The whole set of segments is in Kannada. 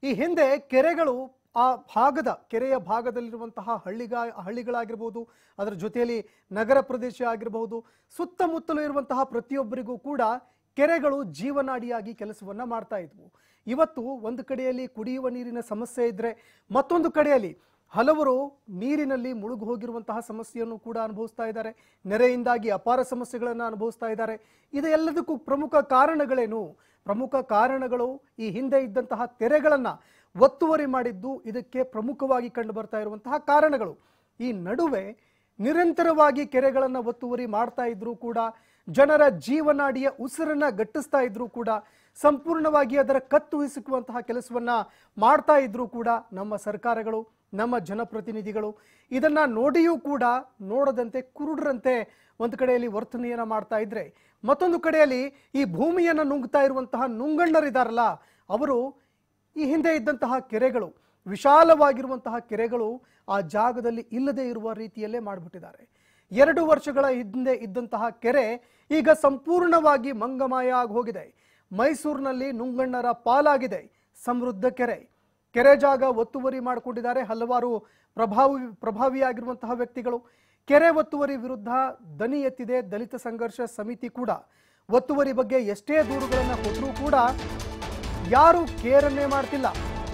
ಈ ಹಿಂದೆ ಕೆರೆಗಳು ಆ ಭಾಗದ ಕೆರೆಯ ಭಾಗದಲ್ಲಿರುವಂತಹ ಹಳ್ಳಿಗ ಹಳ್ಳಿಗಳಾಗಿರ್ಬೋದು ಅದರ ಜೊತೆಯಲ್ಲಿ ನಗರ ಪ್ರದೇಶ ಆಗಿರಬಹುದು ಸುತ್ತಮುತ್ತಲೂ ಇರುವಂತಹ ಪ್ರತಿಯೊಬ್ಬರಿಗೂ ಕೂಡ ಕೆರೆಗಳು ಜೀವನಾಡಿಯಾಗಿ ಕೆಲಸವನ್ನ ಮಾಡ್ತಾ ಇದ್ವು ಇವತ್ತು ಒಂದು ಕಡೆಯಲ್ಲಿ ಕುಡಿಯುವ ನೀರಿನ ಸಮಸ್ಯೆ ಇದ್ರೆ ಮತ್ತೊಂದು ಕಡೆಯಲ್ಲಿ ಹಲವರು ನೀರಿನಲ್ಲಿ ಮುಳುಗು ಹೋಗಿರುವಂತಹ ಸಮಸ್ಯೆಯನ್ನು ಕೂಡ ಅನುಭವಿಸ್ತಾ ಇದ್ದಾರೆ ನೆರೆಯಿಂದಾಗಿ ಅಪಾರ ಸಮಸ್ಯೆಗಳನ್ನು ಅನುಭವಿಸ್ತಾ ಇದ್ದಾರೆ ಇದೆಲ್ಲದಕ್ಕೂ ಪ್ರಮುಖ ಕಾರಣಗಳೇನು ಪ್ರಮುಖ ಕಾರಣಗಳು ಈ ಹಿಂದೆ ಇದ್ದಂತಹ ತೆರೆಗಳನ್ನು ಒತ್ತುವರಿ ಮಾಡಿದ್ದು ಇದಕ್ಕೆ ಪ್ರಮುಖವಾಗಿ ಕಂಡು ಬರ್ತಾ ಇರುವಂತಹ ಕಾರಣಗಳು ಈ ನಡುವೆ ನಿರಂತರವಾಗಿ ಕೆರೆಗಳನ್ನು ಒತ್ತುವರಿ ಮಾಡ್ತಾ ಇದ್ರೂ ಕೂಡ ಜನರ ಜೀವನಾಡಿಯ ಉಸಿರನ್ನ ಗಟ್ಟಿಸ್ತಾ ಇದ್ರೂ ಕೂಡ ಸಂಪೂರ್ಣವಾಗಿ ಅದರ ಕತ್ತು ಹಿಸುಕುವಂತಹ ಕೆಲಸವನ್ನ ಮಾಡ್ತಾ ಇದ್ರೂ ಕೂಡ ನಮ್ಮ ಸರ್ಕಾರಗಳು ನಮ್ಮ ಜನಪ್ರತಿನಿಧಿಗಳು ಇದನ್ನ ನೋಡಿಯೂ ಕೂಡ ನೋಡದಂತೆ ಕುರುಡರಂತೆ ಒಂದು ಕಡೆಯಲ್ಲಿ ವರ್ತನೆಯನ್ನ ಮಾಡ್ತಾ ಇದ್ರೆ ಮತ್ತೊಂದು ಕಡೆಯಲ್ಲಿ ಈ ಭೂಮಿಯನ್ನ ನುಂಗ್ತಾ ಇರುವಂತಹ ನುಂಗಣ್ಣರಿದಾರಲ್ಲ ಅವರು ಈ ಹಿಂದೆ ಇದ್ದಂತಹ ಕೆರೆಗಳು ವಿಶಾಲವಾಗಿರುವಂತಹ ಕೆರೆಗಳು ಆ ಜಾಗದಲ್ಲಿ ಇಲ್ಲದೆ ಇರುವ ರೀತಿಯಲ್ಲೇ ಮಾಡಿಬಿಟ್ಟಿದ್ದಾರೆ ಎರಡು ವರ್ಷಗಳ ಹಿಂದೆ ಇದ್ದಂತಹ ಕೆರೆ ಈಗ ಸಂಪೂರ್ಣವಾಗಿ ಮಂಗಮಾಯ ಆಗಿ ಹೋಗಿದೆ ಮೈಸೂರಿನಲ್ಲಿ ನುಂಗಣ್ಣರ ಪಾಲಾಗಿದೆ ಸಮೃದ್ಧ ಕೆರೆ ಕೆರೆ ಜಾಗ ಒತ್ತುವರಿ ಮಾಡಿಕೊಂಡಿದ್ದಾರೆ ಹಲವಾರು ಪ್ರಭಾವಿ ಪ್ರಭಾವಿಯಾಗಿರುವಂತಹ ವ್ಯಕ್ತಿಗಳು ಕೆರೆ ಒತ್ತುವರಿ ವಿರುದ್ಧ ದನಿ ಎತ್ತಿದೆ ದಲಿತ ಸಂಘರ್ಷ ಸಮಿತಿ ಕೂಡ ಒತ್ತುವರಿ ಬಗ್ಗೆ ಎಷ್ಟೇ ದೂರುಗಳನ್ನು ಕೊಟ್ಟರೂ ಕೂಡ ಯಾರು ಕೇರನ್ನೇ ಮಾಡ್ತಿಲ್ಲ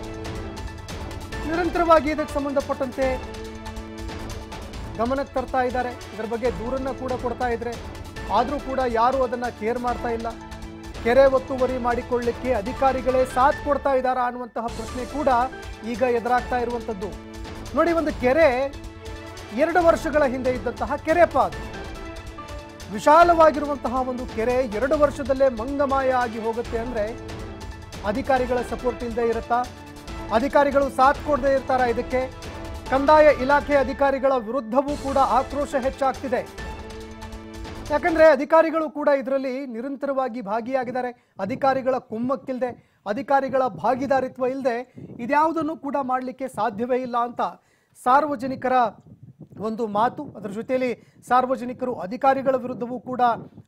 ನಿರಂತರವಾಗಿ ಇದಕ್ಕೆ ಸಂಬಂಧಪಟ್ಟಂತೆ ಗಮನಕ್ಕೆ ತರ್ತಾ ಇದ್ದಾರೆ ಇದರ ಬಗ್ಗೆ ದೂರನ್ನ ಕೂಡ ಕೊಡ್ತಾ ಇದ್ರೆ ಆದರೂ ಕೂಡ ಯಾರು ಅದನ್ನ ಕೇರ್ ಮಾಡ್ತಾ ಇಲ್ಲ ಕೆರೆ ಒತ್ತುವರಿ ಮಾಡಿಕೊಳ್ಳಿಕ್ಕೆ ಅಧಿಕಾರಿಗಳೇ ಸಾಥ್ ಕೊಡ್ತಾ ಇದ್ದಾರಾ ಅನ್ನುವಂತಹ ಪ್ರಶ್ನೆ ಕೂಡ ಈಗ ಎದುರಾಗ್ತಾ ಇರುವಂಥದ್ದು ನೋಡಿ ಒಂದು ಕೆರೆ ಎರಡು ವರ್ಷಗಳ ಹಿಂದೆ ಇದ್ದಂತಹ ಕೆರೆ ಪಾದು ವಿಶಾಲವಾಗಿರುವಂತಹ ಒಂದು ಕೆರೆ ಎರಡು ವರ್ಷದಲ್ಲೇ ಮಂಗಮಾಯ ಆಗಿ ಹೋಗುತ್ತೆ ಅಂದ್ರೆ ಅಧಿಕಾರಿಗಳ ಸಪೋರ್ಟ್ ಇಲ್ಲದೆ ಇರುತ್ತಾ ಅಧಿಕಾರಿಗಳು ಸಾಥ್ ಕೊಡದೇ ಇರ್ತಾರ ಇದಕ್ಕೆ ಕಂದಾಯ ಇಲಾಖೆ ಅಧಿಕಾರಿಗಳ ವಿರುದ್ಧವೂ ಕೂಡ ಆಕ್ರೋಶ ಹೆಚ್ಚಾಗ್ತಿದೆ ಯಾಕಂದ್ರೆ ಅಧಿಕಾರಿಗಳು ಕೂಡ ಇದರಲ್ಲಿ ನಿರಂತರವಾಗಿ ಭಾಗಿಯಾಗಿದ್ದಾರೆ ಅಧಿಕಾರಿಗಳ ಕುಮ್ಮಕ್ಕಿಲ್ಲದೆ ಅಧಿಕಾರಿಗಳ ಭಾಗಿದಾರಿತ್ವ ಇಲ್ಲದೆ ಇದ್ಯಾವುದನ್ನು ಕೂಡ ಮಾಡಲಿಕ್ಕೆ ಸಾಧ್ಯವೇ ಇಲ್ಲ ಅಂತ ಸಾರ್ವಜನಿಕರ ಒಂದು ಮಾತು ಅದರ ಜೊತೆಯಲ್ಲಿ ಸಾರ್ವಜನಿಕರು ಅಧಿಕಾರಿಗಳ ವಿರುದ್ಧವೂ ಕೂಡ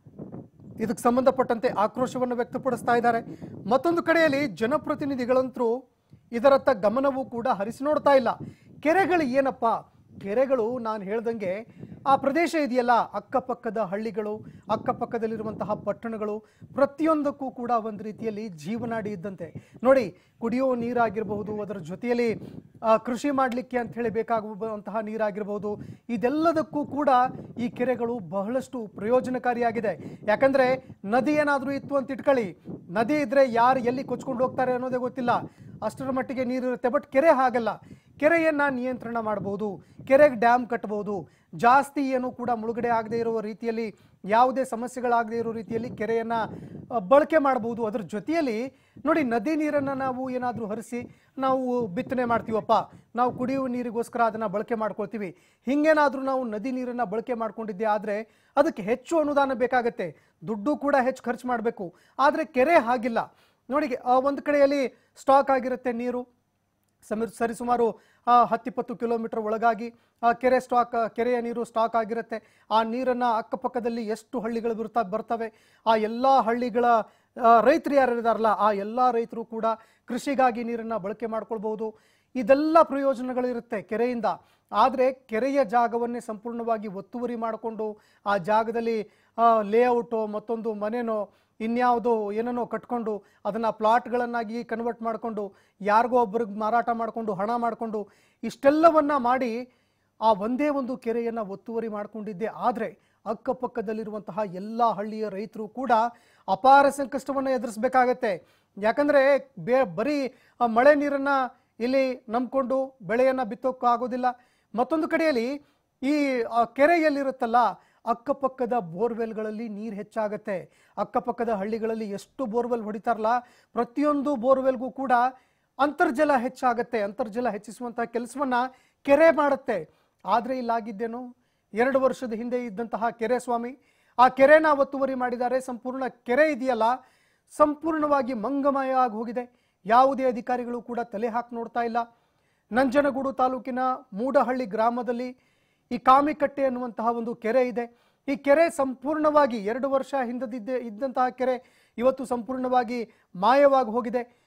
ಇದಕ್ಕೆ ಸಂಬಂಧಪಟ್ಟಂತೆ ಆಕ್ರೋಶವನ್ನು ವ್ಯಕ್ತಪಡಿಸ್ತಾ ಇದ್ದಾರೆ ಮತ್ತೊಂದು ಕಡೆಯಲ್ಲಿ ಜನಪ್ರತಿನಿಧಿಗಳಂತರೂ ಇದರತ್ತ ಗಮನವೂ ಕೂಡ ಹರಿಸಿ ನೋಡ್ತಾ ಇಲ್ಲ ಕೆರೆಗಳು ಏನಪ್ಪ ಕೆರೆಗಳು ನಾನು ಹೇಳ್ದಂಗೆ ಆ ಪ್ರದೇಶ ಇದೆಯಲ್ಲ ಅಕ್ಕಪಕ್ಕದ ಹಳ್ಳಿಗಳು ಅಕ್ಕಪಕ್ಕದಲ್ಲಿರುವಂತಹ ಪಟ್ಟಣಗಳು ಪ್ರತಿಯೊಂದಕ್ಕೂ ಕೂಡ ಒಂದು ರೀತಿಯಲ್ಲಿ ಜೀವನಾಡಿ ಇದ್ದಂತೆ ನೋಡಿ ಕುಡಿಯೋ ನೀರಾಗಿರಬಹುದು ಅದರ ಜೊತೆಯಲ್ಲಿ ಆ, ಕೃಷಿ ಮಾಡಲಿಕ್ಕೆ ಅಂತ ಹೇಳಿ ಬೇಕಾಗುವಂತಹ ನೀರಾಗಿರ್ಬೋದು ಇದೆಲ್ಲದಕ್ಕೂ ಕೂಡ ಈ ಕೆರೆಗಳು ಬಹಳಷ್ಟು ಪ್ರಯೋಜನಕಾರಿಯಾಗಿದೆ ಯಾಕಂದ್ರೆ ನದಿ ಏನಾದರೂ ಇತ್ತು ಅಂತ ಇಟ್ಕೊಳ್ಳಿ ನದಿ ಇದ್ರೆ ಯಾರು ಎಲ್ಲಿ ಕೊಚ್ಕೊಂಡು ಹೋಗ್ತಾರೆ ಅನ್ನೋದೇ ಗೊತ್ತಿಲ್ಲ ಅಷ್ಟರ ಮಟ್ಟಿಗೆ ನೀರು ಇರುತ್ತೆ ಬಟ್ ಕೆರೆ ಹಾಗಲ್ಲ ಕೆರೆಯನ್ನ ನಿಯಂತ್ರಣ ಮಾಡಬಹುದು ಕೆರೆಗೆ ಡ್ಯಾಮ್ ಕಟ್ಟಬಹುದು ಜಾಸ್ತಿ ಏನು ಕೂಡ ಮುಳುಗಡೆ ಆಗದೆ ಇರುವ ರೀತಿಯಲ್ಲಿ ಯಾವುದೇ ಸಮಸ್ಯೆಗಳಾಗದೇ ಇರೋ ರೀತಿಯಲ್ಲಿ ಕೆರೆಯನ್ನ ಆ, ಬಳಕೆ ಮಾಡಬಹುದು ಅದ್ರ ಜೊತೆಯಲ್ಲಿ ನೋಡಿ ನದಿ ನೀರನ್ನ ನಾವು ಏನಾದರೂ ಹರಿಸಿ ನಾವು ಬಿತ್ತನೆ ಮಾಡ್ತೀವಪ್ಪ ನಾವು ಕುಡಿಯುವ ನೀರಿಗೋಸ್ಕರ ಅದನ್ನ ಬಳಕೆ ಮಾಡ್ಕೊಳ್ತೀವಿ ಹಿಂಗೇನಾದ್ರೂ ನಾವು ನದಿ ನೀರನ್ನ ಬಳಕೆ ಮಾಡ್ಕೊಂಡಿದ್ದೆ ಆದ್ರೆ ಅದಕ್ಕೆ ಹೆಚ್ಚು ಅನುದಾನ ಬೇಕಾಗತ್ತೆ ದುಡ್ಡು ಕೂಡ ಹೆಚ್ಚು ಖರ್ಚು ಮಾಡಬೇಕು ಆದ್ರೆ ಕೆರೆ ಹಾಗಿಲ್ಲ ನೋಡಿ ಆ, ಒಂದು ಕಡೆಯಲ್ಲಿ ಸ್ಟಾಕ್ ಆಗಿರುತ್ತೆ ನೀರು ಸಮಿ ಸರಿಸುಮಾರು ಆ, ಹತ್ತಿಪ್ಪತ್ತು ಕಿಲೋಮೀಟರ್ ಒಳಗಾಗಿ ಆ ಕೆರೆ ಸ್ಟಾಕ್ ಕೆರೆಯ ನೀರು ಸ್ಟಾಕ್ ಆಗಿರುತ್ತೆ ಆ ನೀರನ್ನು ಅಕ್ಕಪಕ್ಕದಲ್ಲಿ ಎಷ್ಟು ಹಳ್ಳಿಗಳು ಬರ್ತಾ ಬರ್ತವೆ ಆ ಎಲ್ಲ ಹಳ್ಳಿಗಳ ಆ, ರೈತರು ಯಾರಿದಾರಲ್ಲ ಆ ಎಲ್ಲ ರೈತರು ಕೂಡ ಕೃಷಿಗಾಗಿ ನೀರನ್ನು ಬಳಕೆ ಮಾಡ್ಕೊಳ್ಬಹುದು ಇದೆಲ್ಲ ಪ್ರಯೋಜನಗಳಿರುತ್ತೆ ಕೆರೆಯಿಂದ ಆದರೆ ಕೆರೆಯ ಜಾಗವನ್ನೇ ಸಂಪೂರ್ಣವಾಗಿ ಒತ್ತುವರಿ ಮಾಡಿಕೊಂಡು ಆ ಜಾಗದಲ್ಲಿ ಲೇಔಟು ಮತ್ತೊಂದು ಮನೆನೋ ಇನ್ಯಾವುದೋ ಏನನ್ನೋ ಕಟ್ಕೊಂಡು ಅದನ್ನು ಪ್ಲಾಟ್ಗಳನ್ನಾಗಿ ಕನ್ವರ್ಟ್ ಮಾಡಿಕೊಂಡು ಯಾರಿಗೋ ಒಬ್ಬರಿಗೆ ಮಾರಾಟ ಮಾಡಿಕೊಂಡು ಹಣ ಮಾಡಿಕೊಂಡು ಇಷ್ಟೆಲ್ಲವನ್ನ ಮಾಡಿ ಆ ಒಂದೇ ಒಂದು ಕೆರೆಯನ್ನು ಒತ್ತುವರಿ ಮಾಡಿಕೊಂಡಿದ್ದೆ ಆದರೆ ಅಕ್ಕಪಕ್ಕದಲ್ಲಿರುವಂತಹ ಎಲ್ಲ ಹಳ್ಳಿಯ ರೈತರು ಕೂಡ ಅಪಾರ ಸಂಕಷ್ಟವನ್ನು ಎದುರಿಸಬೇಕಾಗತ್ತೆ ಯಾಕಂದರೆ ಬೇ ಬರೀ ಆ ಮಳೆ ನೀರನ್ನು ಇಲ್ಲಿ ನಂಬ್ಕೊಂಡು ಬೆಳೆಯನ್ನು ಬಿತ್ತೋಕ್ಕಾಗೋದಿಲ್ಲ ಮತ್ತೊಂದು ಕಡೆಯಲ್ಲಿ ಈ ಆ, ಕೆರೆಯಲ್ಲಿರುತ್ತಲ್ಲ ಅಕ್ಕಪಕ್ಕದ ಬೋರ್ವೆಲ್ಗಳಲ್ಲಿ ನೀರು ಹೆಚ್ಚಾಗತ್ತೆ ಅಕ್ಕಪಕ್ಕದ ಹಳ್ಳಿಗಳಲ್ಲಿ ಎಷ್ಟು ಬೋರ್ವೆಲ್ ಹೊಡಿತಾರಲ್ಲ ಪ್ರತಿಯೊಂದು ಬೋರ್ವೆಲ್ಗೂ ಕೂಡ ಅಂತರ್ಜಲ ಹೆಚ್ಚಾಗತ್ತೆ ಅಂತರ್ಜಲ ಹೆಚ್ಚಿಸುವಂತಹ ಕೆಲಸವನ್ನ ಕೆರೆ ಮಾಡುತ್ತೆ ಆದರೆ ಇಲ್ಲಾಗಿದ್ದೇನು ಎರಡು ವರ್ಷದ ಹಿಂದೆ ಇದ್ದಂತಹ ಕೆರೆ ಸ್ವಾಮಿ ಆ ಕೆರೆನ ಒತ್ತುವರಿ ಮಾಡಿದ್ದಾರೆ ಸಂಪೂರ್ಣ ಕೆರೆ ಇದೆಯಲ್ಲ ಸಂಪೂರ್ಣವಾಗಿ ಮಂಗಮಯ ಆಗಿ ಹೋಗಿದೆ ಯಾವುದೇ ಅಧಿಕಾರಿಗಳು ಕೂಡ ತಲೆ ಹಾಕಿ ನೋಡ್ತಾ ಇಲ್ಲ ನಂಜನಗೂಡು ತಾಲೂಕಿನ ಮೂಡಹಳ್ಳಿ ಗ್ರಾಮದಲ್ಲಿ ಈ ಕಾಮಿಕಟ್ಟೆ ಅನ್ನುವಂತಹ ಒಂದು ಕೆರೆ ಇದೆ ಈ ಕೆರೆ ಸಂಪೂರ್ಣವಾಗಿ ಎರಡು ವರ್ಷ ಹಿಂದದಿದ್ದೆ ಇದ್ದಂತಹ ಕೆರೆ ಇವತ್ತು ಸಂಪೂರ್ಣವಾಗಿ ಮಾಯವಾಗಿ ಹೋಗಿದೆ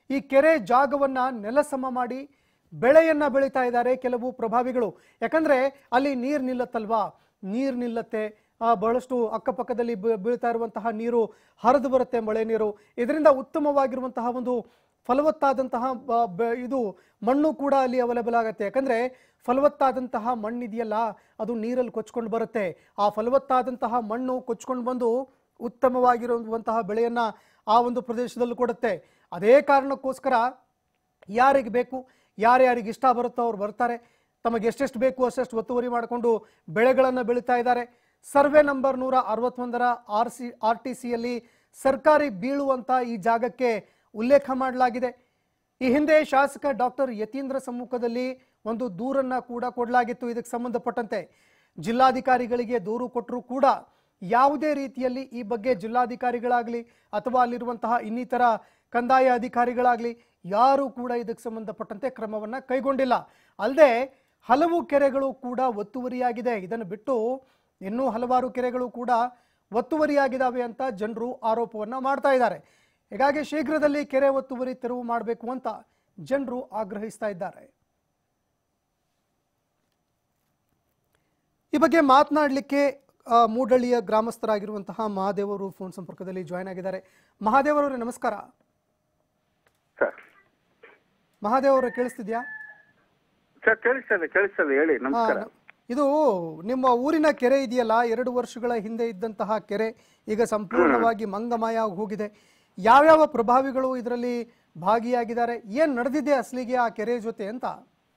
ಈ ಕೆರೆ ಜಾಗವನ್ನ ನೆಲಸಮ ಮಾಡಿ ಬೆಳೆಯನ್ನ ಬೆಳೀತಾ ಇದ್ದಾರೆ ಕೆಲವು ಪ್ರಭಾವಿಗಳು ಯಾಕಂದ್ರೆ ಅಲ್ಲಿ ನೀರು ನಿಲ್ಲತ್ತಲ್ವಾ ನೀರು ನಿಲ್ಲತ್ತೆ ಆ, ಬಹಳಷ್ಟು ಅಕ್ಕಪಕ್ಕದಲ್ಲಿ ಬೀ- ಬೀಳ್ತಾ ಇರುವಂತಹ ನೀರು ಹರಿದು ಬರುತ್ತೆ ಮಳೆ ನೀರು ಇದರಿಂದ ಉತ್ತಮವಾಗಿರುವಂತಹ ಒಂದು ಫಲವತ್ತಾದಂತಹ ಬ- ಬೆ- ಇದು ಮಣ್ಣು ಕೂಡ ಅಲ್ಲಿ ಅವೈಲೇಬಲ್ ಆಗುತ್ತೆ ಯಾಕಂದ್ರೆ ಫಲವತ್ತಾದಂತಹ ಮಣ್ಣಿದೆಯಲ್ಲ ಅದು ನೀರಲ್ಲಿ ಕೊಚ್ಕೊಂಡು ಬರುತ್ತೆ ಆ ಫಲವತ್ತಾದಂತಹ ಮಣ್ಣು ಕೊಚ್ಕೊಂಡು ಬಂದು ಉತ್ತಮವಾಗಿರುವಂತಹ ಬೆಳೆಯನ್ನ ಆ ಒಂದು ಪ್ರದೇಶದಲ್ಲಿ ಕೊಡುತ್ತೆ ಅದೇ ಕಾರಣಕ್ಕೋಸ್ಕರ ಯಾರಿಗೆ ಬೇಕು ಯಾರ್ಯಾರಿಗೆ ಇಷ್ಟ ಬರುತ್ತೋ ಅವ್ರು ಬರ್ತಾರೆ ತಮಗೆ ಎಷ್ಟೆಷ್ಟು ಬೇಕು ಅಷ್ಟೆಷ್ಟು ಒತ್ತುವರಿ ಮಾಡಿಕೊಂಡು ಬೆಳೆಗಳನ್ನು ಬೆಳೀತಾ ಇದ್ದಾರೆ ಸರ್ವೆ ನಂಬರ್ ನೂರ ಅರವತ್ತೊಂದರ ಆರ್ ಸಿ ಆರ್ ಟಿ ಸಿಯಲ್ಲಿ ಸರ್ಕಾರಿ ಬೀಳುವಂತ ಈ ಜಾಗಕ್ಕೆ ಉಲ್ಲೇಖ ಮಾಡಲಾಗಿದೆ ಈ ಹಿಂದೆ ಶಾಸಕ ಡಾಕ್ಟರ್ ಯತೀಂದ್ರ ಸಮ್ಮುಖದಲ್ಲಿ ಒಂದು ದೂರನ್ನ ಕೂಡ ಕೊಡಲಾಗಿತ್ತು ಇದಕ್ಕೆ ಸಂಬಂಧಪಟ್ಟಂತೆ ಜಿಲ್ಲಾಧಿಕಾರಿಗಳಿಗೆ ದೂರು ಕೊಟ್ಟರೂ ಕೂಡ ಯಾವುದೇ ರೀತಿಯಲ್ಲಿ ಈ ಬಗ್ಗೆ ಜಿಲ್ಲಾಧಿಕಾರಿಗಳಾಗಲಿ ಅಥವಾ ಅಲ್ಲಿರುವಂತಹ ಇನ್ನಿತರ ಕಂದಾಯ ಅಧಿಕಾರಿಗಳಾಗಲಿ ಯಾರೂ ಕೂಡ ಇದಕ್ಕೆ ಸಂಬಂಧಪಟ್ಟಂತೆ ಕ್ರಮವನ್ನು ಕೈಗೊಂಡಿಲ್ಲ ಅಲ್ಲದೆ ಹಲವು ಕೆರೆಗಳು ಕೂಡ ಒತ್ತುವರಿಯಾಗಿದೆ ಇದನ್ನು ಬಿಟ್ಟು ಇನ್ನೂ ಹಲವಾರು ಕೆರೆಗಳು ಕೂಡ ಒತ್ತುವರಿಯಾಗಿದ್ದಾವೆ ಅಂತ ಜನರು ಆರೋಪವನ್ನು ಮಾಡ್ತಾ ಇದ್ದಾರೆ ಹೀಗಾಗಿ ಶೀಘ್ರದಲ್ಲಿ ಕೆರೆ ಒತ್ತುವರಿ ತೆರವು ಮಾಡಬೇಕು ಅಂತ ಜನರು ಆಗ್ರಹಿಸ್ತಾ ಇದ್ದಾರೆ ಈ ಬಗ್ಗೆ ಮಾತನಾಡಲಿಕ್ಕೆ ಆ, ಮೂಡಳ್ಳಿಯ ಗ್ರಾಮಸ್ಥರಾಗಿರುವಂತಹ ಮಹಾದೇವರು ಫೋನ್ ಸಂಪರ್ಕದಲ್ಲಿ ಜಾಯ್ನ್ ಆಗಿದ್ದಾರೆ ಮಹಾದೇವರವರೇ ನಮಸ್ಕಾರ ಸರ್ ಮಹಾದೇವರ ಕೇಳಿಸ್ತಿದ್ಯಾ ಸರ್ ಕೇಳಿಸ್ತದೆ ಕೇಳಿಸ್ತದೆ ಹೇಳಿ ಆ, ನಮಸ್ಕಾರ ನ- ಇದು ನಿಮ್ಮ ಊರಿನ ಕೆರೆ ಇದೆಯಲ್ಲ ಎರಡು ವರ್ಷಗಳ ಹಿಂದೆ ಇದ್ದಂತಹ ಕೆರೆ ಈಗ ಸಂಪೂರ್ಣವಾಗಿ ಮಂಗಮಾಯ ಆಗಿ ಹೋಗಿದೆ ಯಾವ್ಯಾವ ಪ್ರಭಾವಿಗಳು ಇದರಲ್ಲಿ ಭಾಗಿಯಾಗಿದ್ದಾರೆ ಏನ್ ನಡೆದಿದೆ ಅಸಲಿಗೆ ಆ ಕೆರೆ ಜೊತೆ ಅಂತ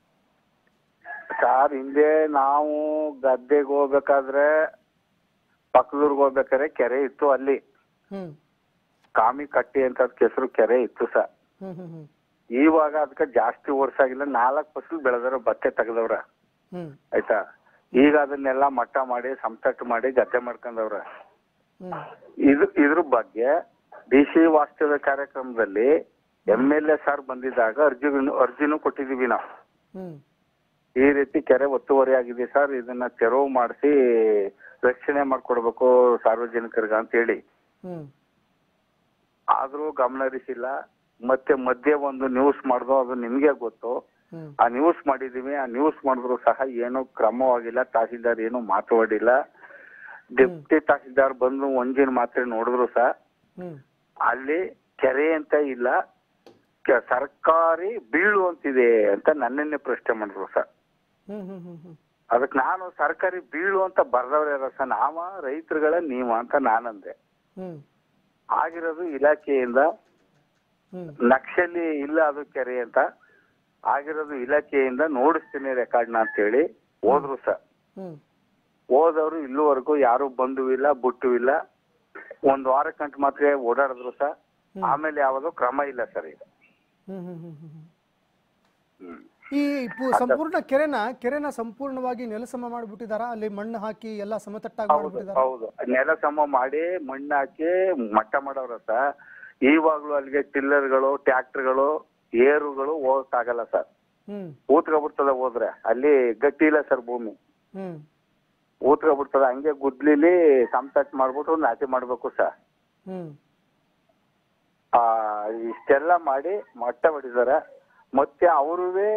ಸರ್ ಹಿಂದೆ ನಾವು ಗದ್ದೆಗೆ ಹೋಗ್ಬೇಕಾದ್ರೆ ಪಕ್ಕದೂರ್ಗೆ ಹೋಗ್ಬೇಕಾದ್ರೆ ಕೆರೆ ಇತ್ತು ಅಲ್ಲಿ ಹ್ಮ್ ಕಾಮಿ ಕಟ್ಟಿ ಅಂತ ಅದ್ಕ್ ಹೆಸರು ಕೆರೆ ಇತ್ತು ಸರ್ ಹ್ಮ್ ಹ್ಮ್ ಹ್ಮ್ ಇವಾಗ ಅದಕ್ಕೆ ಜಾಸ್ತಿ ವರ್ಷ ಆಗಿಲ್ಲ ನಾಲ್ಕು ಫಸಲು ಬೆಳೆದವ್ರ ಬತ್ತೆ ತೆಗೆದವ್ರ ಹ್ಮ್ ಆಯ್ತಾ ಈಗ ಅದನ್ನೆಲ್ಲ ಮಟ್ಟ ಮಾಡಿ ಸಮತಟ್ಟು ಮಾಡಿ ಗದ್ದೆ ಮಾಡ್ಕೊಂಡವ್ರ ಹ್ಮ್ ಇದು ಇದ್ರ ಬಗ್ಗೆ ಡಿ ಸಿ ವಾಸ್ತವ್ಯ ಕಾರ್ಯಕ್ರಮದಲ್ಲಿ ಎಂ ಎಲ್ ಎ ಸರ್ ಬಂದಿದ್ದಾಗ ಅರ್ಜಿ ಅರ್ಜಿನೂ ಕೊಟ್ಟಿದೀವಿ ನಾವು ಹ್ಮ್ ಈ ರೀತಿ ಕೆರೆ ಒತ್ತುವರಿ ಆಗಿದೆ ಸರ್ ಇದನ್ನ ತೆರವು ಮಾಡಿಸಿ ರಕ್ಷಣೆ ಮಾಡ್ಕೊಡ್ಬೇಕು ಸಾರ್ವಜನಿಕರಿಗೆ ಅಂತ ಹೇಳಿ ಹ್ಮ್ ಆದ್ರೂ ಗಮನ ಹರಿಸಿಲ್ಲ ಮತ್ತೆ ಮಧ್ಯೆ ಒಂದು ನ್ಯೂಸ್ ಮಾಡ್ದು ಅದು ನಿಮ್ಗೆ ಗೊತ್ತು ಹ್ಮ್ ಆ ನ್ಯೂಸ್ ಮಾಡಿದೀವಿ ಆ ನ್ಯೂಸ್ ಮಾಡಿದ್ರು ಸಹ ಏನು ಕ್ರಮವಾಗಿಲ್ಲ ತಹಸೀಲ್ದಾರ್ ಏನು ಮಾತಾಡಿಲ್ಲ ಡೆಪ್ಟಿ ತಹಸೀಲ್ದಾರ್ ಬಂದು ಒಂದಿನ ಮಾತ್ರ ನೋಡಿದ್ರು ಸಹ ಹ್ಮ್ ಅಲ್ಲಿ ಕೆರೆ ಅಂತ ಇಲ್ಲ ಕೆ- ಸರ್ಕಾರಿ ಬೀಳು ಅಂತಿದೆ ಅಂತ ನನ್ನನ್ನೇ ಪ್ರಶ್ನೆ ಮಾಡಿದ್ರು ಸರ್ ಹ್ಮ್ ಹ್ಮ್ ಹ್ಮ್ ಹ್ಮ್ ಅದಕ್ಕೆ ನಾನು ಸರ್ಕಾರಿ ಬೀಳು ಅಂತ ಬರ್ದವ್ರೆ ಸರ್ ನಾವ ರೈತರುಗಳ ನೀವ ಅಂತ ನಾನಂದೆ ಹ್ಮ್ ಆಗಿರೋದು ಇಲಾಖೆಯಿಂದ ಹ್ಮ್ ನಕ್ಷೆಯಲ್ಲಿ ಇಲ್ಲ ಅದು ಕೆರೆ ಅಂತ ಆಗಿರೋದು ಇಲಾಖೆಯಿಂದ ನೋಡಿಸ್ತೀನಿ ರೆಕಾರ್ಡ್ನ ಅಂತ ಹೇಳಿ ಹೋದ್ರು ಸರ್ ಹ್ಮ್ ಹೋದವರು ಇಲ್ಲಿವರೆಗೂ ಯಾರು ಬಂದು ಇಲ್ಲ ಬಿಟ್ಟು ಇಲ್ಲ ಒಂದ್ ವಾರಕ್ಕಂಟು ಮಾತ್ರ ಓಡಾಡಿದ್ರು ಸರ್ ಆಮೇಲೆ ಯಾವುದು ಕ್ರಮ ಇಲ್ಲ ಸರ್ ಈಗ ಹ್ಮ್ ಹ್ಮ್ ಹ್ಮ್ ಹ್ಮ್ ಹ್ಮ್ ಹ್ಮ್. ಈ ಪು- ಸಂಪೂರ್ಣ ಕೆರೆನ ಕೆರೆನ ಸಂಪೂರ್ಣವಾಗಿ ನೆಲಸಮ ಮಾಡಿಬಿಟ್ಟಿದಾರ ಅಲ್ಲಿ ಮಣ್ಣು ಹಾಕಿ ಎಲ್ಲ ಸಮತಟ್ಟಾಗಿ ಹೌದು ಮಾಡಿಬಿಟ್ಟಿದಾರ ಹೌದು ನೆಲ ಸಮ ಮಾಡಿ ಮಣ್ಣು ಹಾಕಿ ಮಟ್ಟ ಮಾಡವ್ರ ಸರ್ ಇವಾಗ್ಲೂ ಅಲ್ಲಿಗೆ ಟಿಲ್ಲರ್ಗಳು ಟ್ರ್ಯಾಕ್ಟರ್ಗಳು ಏರುಗಳು ಹೋಗಕ್ಕಾಗಲ್ಲ ಸರ್ ಹ್ಮ್ ಊತ್ಕೊಬಿಡ್ತದ ಹೋದ್ರೆ ಅಲ್ಲಿ ಗಟ್ಟಿ ಇಲ್ಲ ಸರ್ ಭೂಮಿ ಹ್ಮ್ ಊತ್ಕೊಬಿಡ್ತದ ಹಂಗೆ ಗುದ್ಲಿಲಿ ಸಮತಟ್ ಮಾಡ್ಬಿಟ್ಟು ನಾಟಿ ಮಾಡ್ಬೇಕು ಸರ್ ಹ್ಮ್ ಆ ಇಷ್ಟೆಲ್ಲ ಮಾಡಿ ಮಟ್ಟ ಹೊಡಿದಾರೆ ಮತ್ತೆ ಅವ್ರುವೇ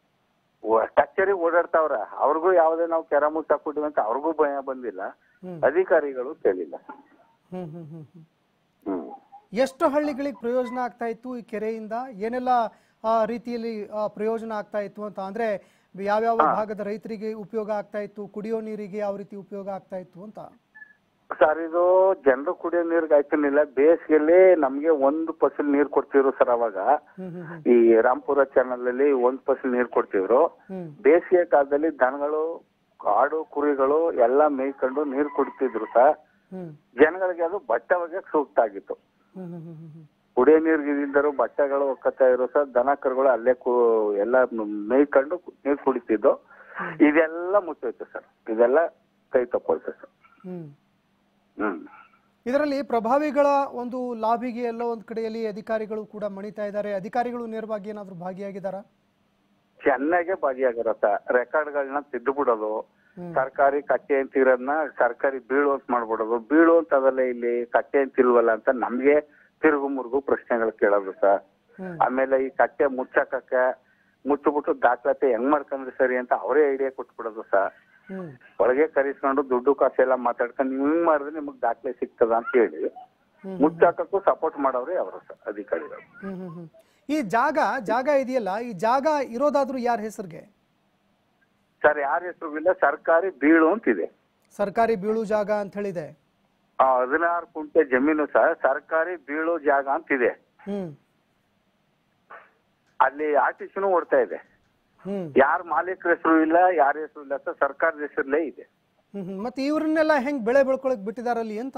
ಕಚೇರಿ ಓಡಾಡ್ತಾವ್ರ ಅವ್ರಿಗೂ ಯಾವ್ದೇ ನಾವು ಕೆರ ಮುಚ್ಚ ಹಾಕ್ಬಿಟ್ಟಿವಿ ಅಂತ ಅವ್ರಿಗೂ ಭಯ ಬಂದಿಲ್ಲ ಹ್ಮ್ ಅಧಿಕಾರಿಗಳು ಕೇಳಿಲ್ಲ ಹ್ಮ್ ಹ್ಮ್ ಹ್ಮ್ ಹ್ಮ್ ಹ್ಮ್ ಎಷ್ಟು ಹಳ್ಳಿಗಳಿಗೆ ಪ್ರಯೋಜನ ಆಗ್ತಾ ಇತ್ತು ಈ ಕೆರೆಯಿಂದ ಏನೆಲ್ಲ ಆ, ರೀತಿಯಲ್ಲಿ ಆ, ಪ್ರಯೋಜನ ಆಗ್ತಾ ಇತ್ತು ಅಂತ ಅಂದ್ರೆ ಯಾವ್ಯಾವ ಭಾಗದ ರೈತರಿಗೆ ಉಪಯೋಗ ಆಗ್ತಾ ಇತ್ತು ಕುಡಿಯೋ ನೀರಿಗೆ ಯಾವ ರೀತಿ ಉಪಯೋಗ ಆಗ್ತಾ ಇತ್ತು ಅಂತ ಸರ್ ಇದು ಜನರು ಕುಡಿಯೋ ನೀರ್ಗೆ ಆಯ್ತಿರ್ಲಿಲ್ಲ ಬೇಸಿಗೆಯಲ್ಲಿ ನಮ್ಗೆ ಒಂದು ಫಸಲ್ ನೀರ್ ಕೊಡ್ತಿದ್ರು ಸರ್ ಅವಾಗ ಹ್ಮ್ ಹ್ಮ್ ಹ್ಮ್ ಈ ರಾಂಪುರ ಚಾನಲ್ ಅಲ್ಲಿ ಒಂದ್ ಫಸಲ್ ನೀರ್ ಕೊಡ್ತಿದ್ರು ಹ್ಮ್ ಬೇಸಿಗೆ ಕಾಲದಲ್ಲಿ ದನಗಳು ಆಡು ಕುರಿಗಳು ಎಲ್ಲ ಮೇಯ್ಕೊಂಡು ನೀರ್ ಕುಡಿತಿದ್ರು ಸರ್ ಹ್ಮ್ ಜನಗಳಿಗೆ ಅದು ಬಟ್ಟೆ ಒಗೆಯಕ್ ಸೂಕ್ತ ಆಗಿತ್ತು ಹ್ಮ್ ಹ್ಮ್ ಹ್ಮ್ ಹ್ಮ್ ಹ್ಮ್ ಕುಡಿಯೋ ನೀರ್ಗಿಲ್ದರು ಬಟ್ಟೆಗಳು ಒಕ್ಕತ್ತಾ ಇರೋ ಸರ್ ದನ ಕರುಗಳು ಅಲ್ಲೇ ಕು ಎಲ್ಲ ಮೇಯ್ಕೊಂಡು ನೀರ್ ಕುಡಿತಿದ್ದು ಇದೆಲ್ಲ ಮುಚ್ಚೋಯ್ತು ಸರ್ ಇದೆಲ್ಲ ಕೈ ತಪ್ಪೋಯ್ತು ಸರ್ ಹ್ಮ್ ಹ್ಮ್ ಇದರಲ್ಲಿ ಪ್ರಭಾವಿಗಳ ಒಂದು ಲಾಭಿಗೆ ಎಲ್ಲೋ ಒಂದ್ ಕಡೆಯಲ್ಲಿ ಅಧಿಕಾರಿಗಳು ಕೂಡ ಮಣಿತಾ ಇದ್ದಾರೆ ಅಧಿಕಾರಿಗಳು ನೇರವಾಗಿ ಏನಾದ್ರು ಭಾಗಿಯಾಗಿದ್ದಾರಾ ಚೆನ್ನಾಗೆ ಭಾಗಿಯಾಗಿರತ್ತ ರೆಕಾರ್ಡ್ಗಳನ್ನ ತಿದ್ದು ಬಿಡೋದು ಹ್ಮ್. ಸರ್ಕಾರಿ ಕಟ್ಟೆ ಅಂತ ಇರೋದ್ನ ಸರ್ಕಾರಿ ಬೀಳು ಅಂತ ಮಾಡ್ಬಿಡೋದು ಬೀಳು ಅಂತ ಅದಲ್ಲ ಇಲ್ಲಿ ಕಟ್ಟೆ ಅಂತ ಇಲ್ವಲ್ಲ ಅಂತ ನಮ್ಗೆ ತಿರುಗು ಮುರುಗು ಪ್ರಶ್ನೆಗಳು ಕೇಳೋದು ಸರ್ ಹ್ಮ್. ಆಮೇಲೆ ಈ ಕಟ್ಟೆ ಮುಚ್ಚಾಕಕ್ಕೆ ಮುಚ್ಚಿಬಿಟ್ಟು ದಾಖಲಾತಿ ಹೆಂಗ್ ಮಾಡ್ಕೊಂಡ್ರಿ ಸರಿ ಅಂತ ಅವರೇ ಐಡಿಯಾ ಕೊಟ್ಬಿಡೋದು ಸರ್ ಹ್ಮ್ ಒಳಗೆ ಕರೆಸ್ಕೊಂಡು ದುಡ್ಡು ಕಾಸು ಎಲ್ಲ ಮಾತಾಡ್ಕೊಂಡು ನೀವು ಹಿಂಗ್ ಮಾಡಿದ್ರೆ ನಿಮಗ್ ದಾಖಲೆ ಸಿಗ್ತದ ಅಂತ ಹೇಳಿ ಹ್ಮ್. ಮುಚ್ಚಾಕಕ್ಕೂ ಸಪೋರ್ಟ್ ಮಾಡೋರೇ ಅವರು ಸರ್ ಅಧಿಕಾರಿಗಳು ಹ್ಮ್ ಹ್ಮ್ ಹ್ಮ್ ಈ ಜಾಗ ಜಾಗ ಇದೆಯಲ್ಲ ಈ ಜಾಗ ಇರೋದಾದ್ರೂ ಯಾರ ಹೆಸರಿಗೆ ಸರ್ ಯಾರ ಹೆಸರು ಇಲ್ಲ ಸರ್ಕಾರಿ ಬೀಳು ಅಂತಿದೆ ಸರ್ಕಾರಿ ಬೀಳು ಜಾಗ ಅಂತ ಹೇಳಿದೆ ಆ, ಹದಿನಾರು ಕುಂಟೆ ಜಮೀನು ಸರ್ ಸರ್ಕಾರಿ ಬೀಳು ಜಾಗ ಅಂತಿದೆ ಹ್ಮ್ ಅಲ್ಲಿ ಆರ್ಟಿಸಿನೂ ಓಡ್ತಾ ಇದೆ ಹ್ಮ್ ಯಾರ ಮಾಲೀಕರ ಹೆಸರು ಇಲ್ಲ ಯಾರ ಹೆಸರು ಇಲ್ಲ ಸರ್ ಸರ್ಕಾರದ ಹೆಸರಲ್ಲೇ ಇದೆ ಹ್ಮ್ ಹ್ಮ್ ಮತ್ತೆ ಇವ್ರನ್ನೆಲ್ಲ ಹೆಂಗ್ ಬೆಳೆ ಬೆಳ್ಕೊಳಕ್ ಬಿಟ್ಟಿದಾರಲ್ಲಿ ಅಂತ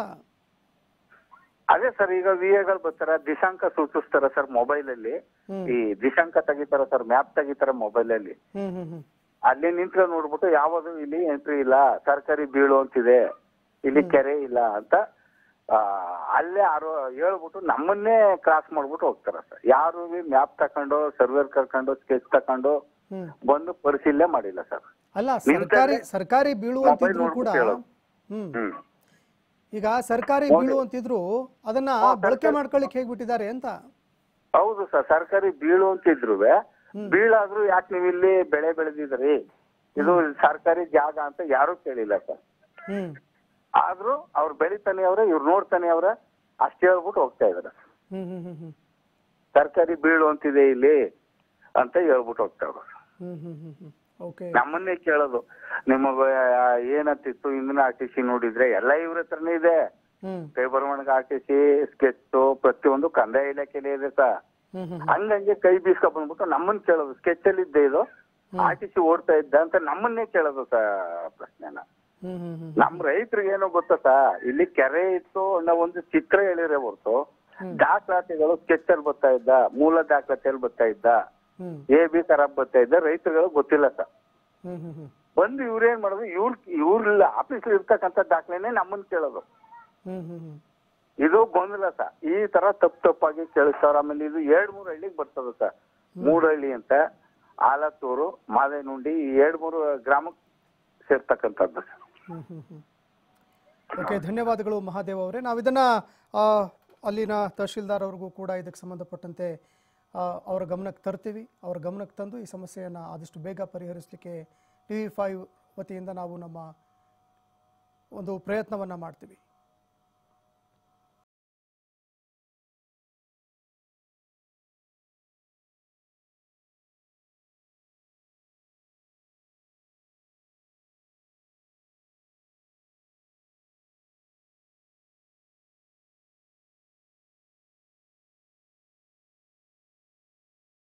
ಅದೇ ಸರ್ ಈಗ ವಿ ಎಗಳು ಬರ್ತಾರ ದಿಶಾಂಕ ಸೂಚಿಸ್ತಾರ ಸರ್ ಮೊಬೈಲ್ ಅಲ್ಲಿ ಹ್ಮ್ ಈ ದಿಶಾಂಕ ತೆಗಿತಾರ ಸರ್ ಮ್ಯಾಪ್ ತೆಗಿತಾರ ಮೊಬೈಲ್ ಅಲ್ಲಿ ಹ್ಮ್ ಹ್ಮ್ ಹ್ಮ್ ಅಲ್ಲಿ ನಿಂತ್ಕೊಂಡು ನೋಡ್ಬಿಟ್ಟು ಯಾವುದು ಇಲ್ಲಿ ಎಂಟ್ರಿ ಇಲ್ಲ ಸರ್ಕಾರಿ ಬೀಳು ಅಂತಿದೆ ಇಲ್ಲಿ ಕೆರೆ ಇಲ್ಲ ಅಂತ ಆ, ಅಲ್ಲೇ ಯಾರು ಹೇಳ್ಬಿಟ್ಟು ನಮ್ಮನ್ನೇ ಕ್ರಾಸ್ ಮಾಡ್ಬಿಟ್ಟು ಹೋಗ್ತಾರ ಸರ್ ಯಾರು ಮ್ಯಾಪ್ ತಕೊಂಡು ಸರ್ವೇರ್ ಕರ್ಕೊಂಡು ಸ್ಕೆಚ್ ತಕೊಂಡು ಹ್ಮ್ ಬಂದು ಪರಿಶೀಲನೆ ಮಾಡಿಲ್ಲ ಸರ್ ಅಲ್ಲ ನಿಮ್ ಸರ್ಕಾರಿ ಕಡೆ ಸರ್ಕಾರಿ ಬೀಳು ಮೊಬೈಲ್ ಅಂತಿದ್ರು ಕೂಡ ನೋಡ್ಬಿಟ್ಟು ಹೇಳೋದು. ಹ್ಮ್ ಹ್ಮ್ ಈಗ ಸರ್ಕಾರಿ ಬೀಳು ಅಂತಿದ್ರು ಅದನ್ನ ಬಳಕೆ ಮಾಡ್ಕೊಳ್ಳಿಕ್ ಹೇಗ್ ಬಿಟ್ಟಿದ್ದಾರೆ ಅಂತ ಹೌದು ಸರ್ ಸರ್ಕಾರಿ ಬೀಳು ಅಂತಿದ್ರು ಬೀಳಾದ್ರೂ ಯಾಕೆ ನೀವು ಇಲ್ಲಿ ಬೆಳೆ ಬೆಳೆದಿದ್ರಿ ಇದು ಸರ್ಕಾರಿ ಜಾಗ ಅಂತ ಯಾರು ಕೇಳಿಲ್ಲ ಸರ್ ಹ್ಮ್ ಆದ್ರೂ ಅವ್ರು ಬೆಳಿತಾನೆ ಅವ್ರೆ ಇವ್ರು ನೋಡ್ತಾನೆ ಅವ್ರೆ ಅಷ್ಟ್ ಹೇಳ್ಬಿಟ್ಟು ಹೋಗ್ತಾ ಇದಾರೆ ಹ್ಮ್ ಹ್ಮ್ ಹ್ಮ್ ಹ್ಮ್ ಸರ್ಕಾರಿ ಬೀಳು ಅಂತಿದೆ ಇಲ್ಲಿ ಅಂತ ಹೇಳ್ಬಿಟ್ಟು ಹೋಗ್ತಾ ಇದ್ರು ಹ್ಮ್ ಹ್ಮ್ ಹ್ಮ್ ಹ್ಮ್ ಓಕೆ ನಮ್ಮನ್ನೇ ಕೇಳೋದು ನಿಮಗ ಏನಂತಿತ್ತು ಇಂದಿನ ಆರ್ ಟಿ ಸಿ ನೋಡಿದ್ರೆ ಎಲ್ಲ ಇವ್ರ ಹತ್ರನೇ ಇದೆ ಹ್ಮ್ ಕೈ ಬರವಣಿಗೆ ಆರ್ ಟಿ ಸಿ ಸ್ಕೆಚ್ ಪ್ರತಿಯೊಂದು ಕಂದಾಯ ಇಲಾಖೆಲಿ ಇದೆ ಸರ್ ಹ್ಮ್ ಹ್ಮ್ ಹಂಗಂಗೆ ಕೈ ಬೀಸ್ಕೊ ಬಂದ್ಬಿಟ್ಟು ನಮ್ಮನ್ನ ಕೇಳೋದು ಸ್ಕೆಚ್ ಅಲ್ಲಿ ಇದ್ದೆ ಇದು ಆರ್ ಟಿ ಸಿ ಓಡ್ತಾ ಇದ್ದ ಅಂತ ನಮ್ಮನ್ನೇ ಕೇಳೋದು ಸರ್ ಪ್ರಶ್ನೆನ ಹ್ಮ್ ಹ್ಮ್ ಹ್ಮ್ ನಮ್ ರೈತರಿಗೆ ಏನೋ ಗೊತ್ತಾ ಸರ್ ಇಲ್ಲಿ ಕೆರೆ ಇತ್ತು ಅನ್ನೋ ಒಂದು ಚಿತ್ರ ಹೇಳಿದ್ರೆ ಹೊರತು ದಾಖಲಾತಿಗಳು ಸ್ಕೆಚ್ ಅಲ್ಲಿ ಬರ್ತಾ ಇದ್ದ ಮೂಲ ದಾಖಲಾತಿಯಲ್ಲಿ ಬರ್ತಾ ಇದ್ದ ಹ್ಮ್ ಎ ಬಿ ಖರಾಬ್ ಬರ್ತಾ ಇದ್ದ ರೈತರುಗಳು ಗೊತ್ತಿಲ್ಲ ಸರ್ ಹ್ಮ್ ಹ್ಮ್ ಹ್ಮ್ ಬಂದು ಇವ್ರೇನ್ ಮಾಡೋದು ಇವ್ರ ಇವ್ರಿಲ್ಲ ಆಫೀಸ್ ಇರ್ತಕ್ಕಂಥ ದಾಖಲೆನೆ ನಮ್ಮನ್ನ ಕೇಳೋದು ಹ್ಮ್ ಹ್ಮ್ ಹ್ಮ್ ಇದು ಗೊಂದಲ ಸರ್ ಈ ತರ ತಪ್ಪು ತಪ್ಪಾಗಿ ಕೇಳಿಸ್ತಾರ ಆಮೇಲೆ ಇದು ಎರಡ್ ಮೂರು ಹಳ್ಳಿಗೆ ಬರ್ತದ ಸರ್ ಮೂಡಹಳ್ಳಿ ಅಂತ ಆಲತ್ತೂರು ಮಾದೇನುಂಡಿ ಈ ಎರಡ್ ಮೂರು ಗ್ರಾಮಕ್ಕೆ ಸೇರ್ತಕ್ಕಂಥದ್ದು ಸರ್ ಹ್ಮ್ ಹ್ಮ್ ಹ್ಮ್ ಓಕೆ ಧನ್ಯವಾದಗಳು ಮಹಾದೇವ್ ಅವರೇ ನಾವು ಇದನ್ನ ಆ, ಅಲ್ಲಿನ ತಹಶೀಲ್ದಾರ್ ಅವ್ರಿಗೂ ಕೂಡ ಇದಕ್ಕೆ ಸಂಬಂಧಪಟ್ಟಂತೆ ಆ, ಅವರ ಗಮನಕ್ಕೆ ತರ್ತೀವಿ ಅವರ ಗಮನಕ್ಕೆ ತಂದು ಈ ಸಮಸ್ಯೆಯನ್ನು ಆದಷ್ಟು ಬೇಗ ಪರಿಹರಿಸಲಿಕ್ಕೆ ಟಿ ವಿ ಫೈವ್ ವತಿಯಿಂದ ನಾವು ನಮ್ಮ ಒಂದು ಪ್ರಯತ್ನವನ್ನು ಮಾಡ್ತೀವಿ